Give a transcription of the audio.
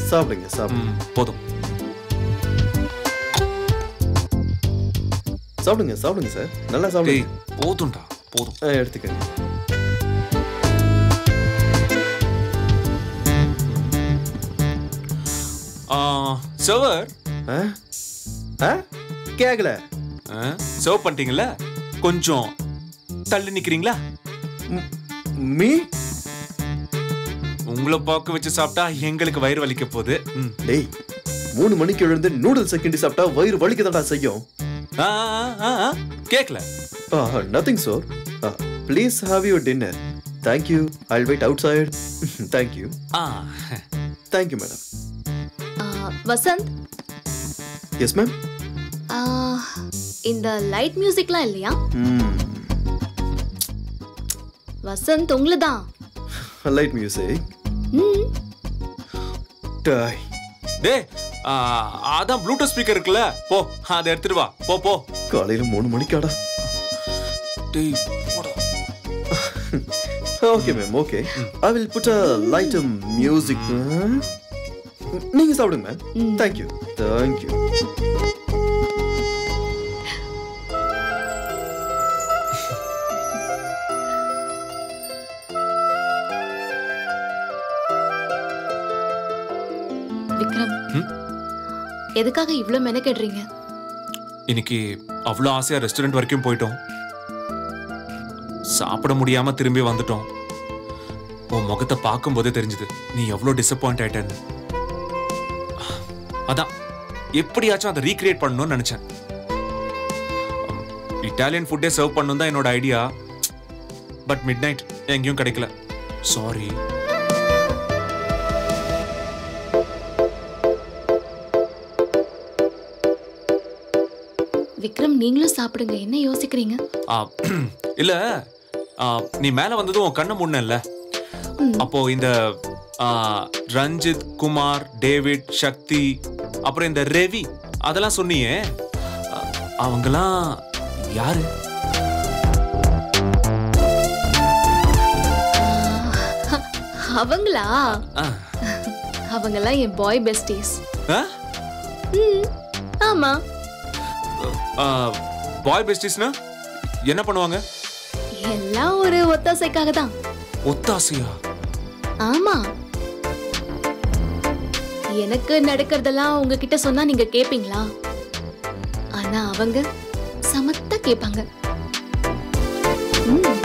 சாப்பிடுங்க சாப்பிடுங்க ம், போதும் சாப்பிடுங்க சாப்பிடுங்க சார் நல்லா டேய் சாப்பிடுங்க போதும்டா போதும் ஆ, எடுத்துக்கங்க சர்வர் ஆ ஆ கேட்கல சர்வ் பண்ணிட்டீங்கல்ல கொஞ்சம் தள்ளி நிக்கிறீங்களா மீ உங்களை பார்க்க வச்சு சாப்பிட்டா எங்களுக்கு வயிறு வலிக்க போகுது ம். டேய் மூணு மணிக்கு எழுந்து நூடுல்ஸ் கிண்டி சாப்பிட்டா வயிறு வலிக்கதாடா செய்யும் ஆ, ஆ, ஆ, ஆ, கேட்கல nothing sir please have your dinner thank you I wait outside thank you ah thank you madam ah, Vasanth yes ma'am ஆ, இந்த லைட் மியூசிக்லாம் இல்லையா வசந்த் உங்களுதான் லைட் மியூசிக் ம் டாய் டேய் ஆ, அதான் ப்ளூடூத் ஸ்பீக்கர் இருக்குல்ல போ அதை எடுத்துட்டு வா போ போ காலையில மூணு மணிக்காடா டேய் போடா. Okay ma'am okay I will put a light music நீங்க சாப்பிடுங்க மேம் தேங்க்யூ தேங்க்யூ விக்ரம் ம்? எதுக்காக இவ்ளோ மெனக்கெடுறீங்க இன்னைக்கு அவ்வளோ ஆசையா ரெஸ்டாரண்ட் வரைக்கும் போயிட்டோம் சாப்பிட முடியாம திரும்பி வந்துட்டோம் உன் முகத்தை பார்க்கும்போதே தெரிஞ்சது நீ எவ்வளோ டிசப்பாயிண்ட் ஆயிட்டேன்னு அதான் எப்படியாச்சும் அதை ரீக்ரியேட் பண்ணணும்னு நினைச்சேன் இட்டாலியன் ஃபுட்டே சர்வ் பண்ணணும் தான் என்னோட ஐடியா பட் மிட் நைட் எங்கேயும் கிடைக்கல சாரி விக்ரம் நீங்களும் சாப்பிடுங்க என்ன யோசிக்கிறீங்க ஆ, இல்ல ஆ, நீ மேல வந்ததும் உன் கண்ணை முன்னல்ல அப்போ இந்த ஆ, ரஞ்சித் குமார் டேவிட் சக்தி அப்புறம் இந்த ரவி அதெல்லாம் சொன்னியே ஆ, அவங்கெல்லாம் யாரு அவங்களா ஆ. அவங்கெல்லாம் என் பாய் பெஸ்டீஸ் ஆ? ஆமா ஆ, பாய் பெஸ்டிஸ்னா என்ன பண்ணுவாங்க எல்லாம் ஒரு ஒத்தாசைக்காக தான் ஒத்தாசையா ஆமா எனக்கு நடக்கிறதெல்லாம் உங்ககிட்ட சொன்னா நீங்க கேப்பீங்களா ஆனா அவங்க சமத்தா கேட்பாங்க ம்